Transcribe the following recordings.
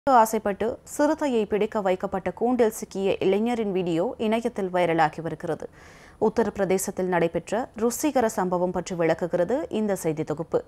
ஆசைப்பட்டு சிறுத்தையை பிடிக்க வைக்கப்பட்ட கூண்டில் சிக்கிய இளைஞரின் வீடியோ இணையத்தில் வைரலாகி வருகிறது உத்தரப்பிரதேசத்தில் நடைபெற்ற ருசிகர சம்பவம் பற்றி விளக்குகிறது இந்த செய்தி தொகுப்பு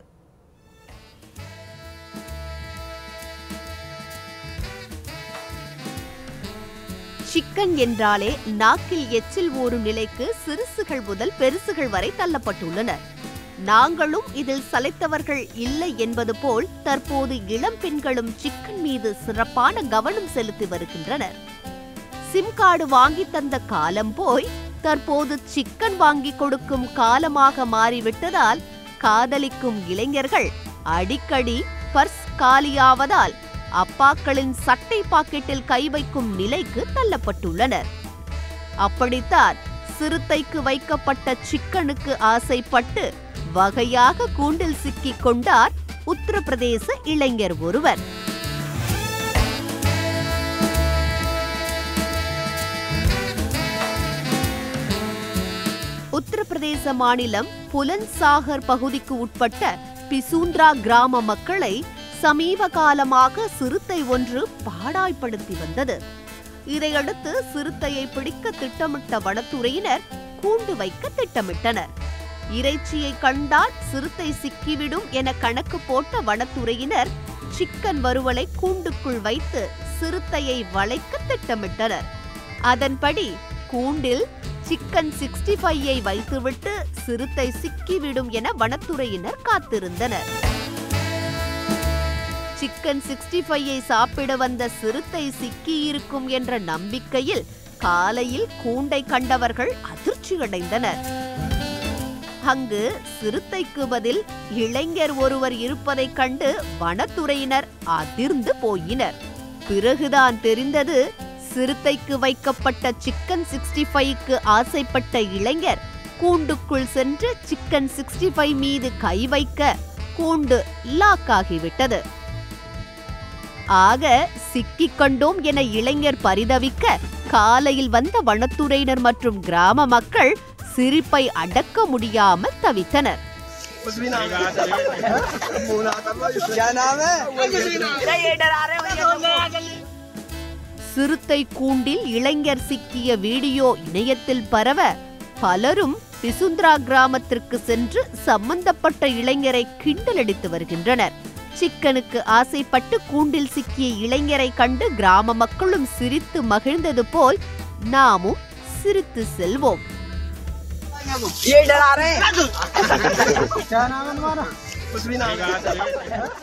சிக்கன் என்றாலே நாக்கில் எச்சில் ஊறும் நிலைக்கு சிறுசுகள் முதல் பெருசுகள் வரை தள்ளப்பட்டுள்ளனர் நாங்களும் இதில் சளைத்தவர்கள் இல்லை என்பது போல் தற்போது இளம் பெண்களும் சிக்கன் மீது சிறப்பான கவனம் செலுத்தி வருகின்றனர் சிம் கார்டு வாங்கி தந்த காலம் போய் தற்போது சிக்கன் வாங்கி கொடுக்கும் காலமாக மாறிவிட்டதால் காதலிக்கும் இளைஞர்கள் அடிக்கடி பர்ஸ் காலியாவதால் அப்பாக்களின் சட்டை பாக்கெட்டில் கை வைக்கும் நிலைக்கு தள்ளப்பட்டுள்ளனர் அப்படித்தான் சிறுத்தைக்கு வைக்கப்பட்ட சிக்கனுக்கு ஆசைப்பட்டு வகையாக கூண்டில் சிக்கிக் கொண்டார் உத்தரப்பிரதேச இளைஞர் ஒருவர் உத்தரப்பிரதேச மாநிலம் புலன்சாகர் பகுதிக்கு உட்பட்ட பிசூந்திரா கிராம மக்களை சமீப காலமாக சிறுத்தை ஒன்று பாடாய்ப்படுத்தி வந்தது இதையடுத்து சிறுத்தையை பிடிக்க திட்டமிட்ட வனத்துறையினர் கூண்டு வைக்க திட்டமிட்டனர் இறைச்சியை கண்டால் சிறுத்தை சிக்கிவிடும் என கணக்கு போட்ட வனத்துறையினர் சிக்கன் வறுவலை கூண்டுக்குள் வைத்து சிறுத்தையை வளைக்க திட்டமிட்டனர் அதன்படி கூண்டில் சிக்கன் சிக்ஸ்டி ஃபைவை வைத்துவிட்டு சிறுத்தை சிக்கிவிடும் என வனத்துறையினர் காத்திருந்தனர் சிக்கன் சிக்ஸ்டி ஃபைவை சாப்பிட வந்த சிறுத்தை சிக்கியிருக்கும் என்ற நம்பிக்கையில் காலையில் கூண்டை கண்டவர்கள் அதிர்ச்சியடைந்தனர் அங்கு சிறுத்தைக்கு பதில் இளைஞர் ஒருவர் இருப்பதைக் கண்டு வனத்துறையினர் அதிர்ந்து போயினர் பிறகுதான் தெரிந்தது சிறுத்தைக்கு வைக்கப்பட்ட சிக்கன் சிக்ஸ்டி ஃபைவ்க்கு ஆசைப்பட்ட இளைஞர் கூண்டுக்குள் சென்று சிக்கன் சிக்ஸ்டி ஃபைவ் மீது கை வைக்க கூண்டு லாக் ஆகிவிட்டது ஆக சிக்கிக் கொண்டோம் என இளைஞர் பரிதவிக்க காலையில் வந்த வனத்துறையினர் மற்றும் கிராம மக்கள் சிரிப்பை அடக்க முடியாமல் தவித்தனர் कुछ भी नाम क्या नाम है சிறுத்தை கூண்டில் இளைஞர் சிக்கிய வீடியோ இணையத்தில் பரவ பலரும் பிசுந்திரா கிராமத்திற்கு சென்று சம்பந்தப்பட்ட இளைஞரை கிண்டலடித்து வருகின்றனர் சிக்கனுக்கு ஆசைப்பட்டு கூண்டில் சிக்கிய இளைஞரை கண்டு கிராம மக்களும் சிரித்து மகிழ்ந்தது போல் நாமும் சிரித்து செல்வோம் ये डरा रहे हैं क्या नाम है तुम्हारा कुछ भी नाम